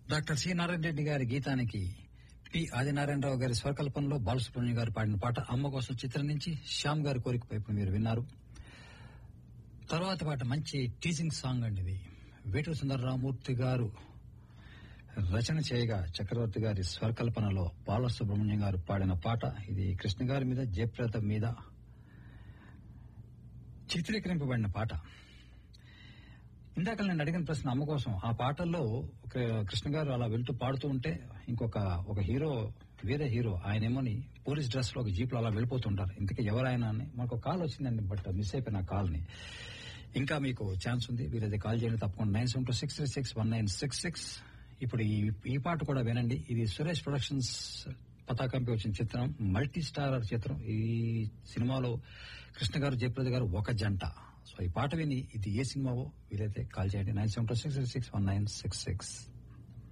doctor C Narayana Reddy గారి గీతానికి P Adinarayana Rao గారి స్వరకల్పనలో బాలసుబ్రహ్మణ్యం గారు పాడిన పాట అమ్మ కోసం చిత్రం నుంచి శ్యామ్ గారి కోరిక వైపు మీరు విన్నారు తర్వాత పాట మంచి టీచింగ్ సాంగ్ అండి ఇది వేటూరు సుందరరామూర్తి గారు రచన చేయగా చక్రవర్తి గారి స్వరకల్పనలో బాలసుబ్రహ్మణ్యం గారు పాడిన పాట ఇది కృష్ణ గారి మీద జయప్రద మీద చిత్రీకరింపబడిన పాట ఇందాక నేను అడిగిన ప్రశ్న అమ్మ కోసం ఆ పాటల్లో ఒక- కృష్ణ గారు అలా వెళ్తూ పాడుతూ ఉంటే ఇంకొక ఒక హీరో వేరే హీరో ఆయన ఏమోని పోలీస్ డ్రెస్ లో ఒక జీప్ లో అలా వెళ్ళిపోతుంటారు ఇంతకీ ఎవరైనా అని మనకు కాల్ వచ్చిందండి బట్ మిస్ అయిపోయిన ఆ కాల్ ని ఇంకా మీకు ఛాన్స్ ఉంది వీరైతే కాల్ చేయండి తప్పకుండా nine seven two six three six one nine six six ఇప్పుడు ఈ ఈ పాట కూడా వినండి ఇది సురేష్ ప్రొడక్షన్స్ పతాకంపై వచ్చిన చిత్రం మల్టీ స్టారర్ చిత్రం ఈ సినిమాలో కృష్ణ గారు జయప్రద గారు ఒక జంట సో ఈ పాట విని ఇది ఏ సినిమావో వీలైతే కాల్ చేయండి nine seven two six six one nine six six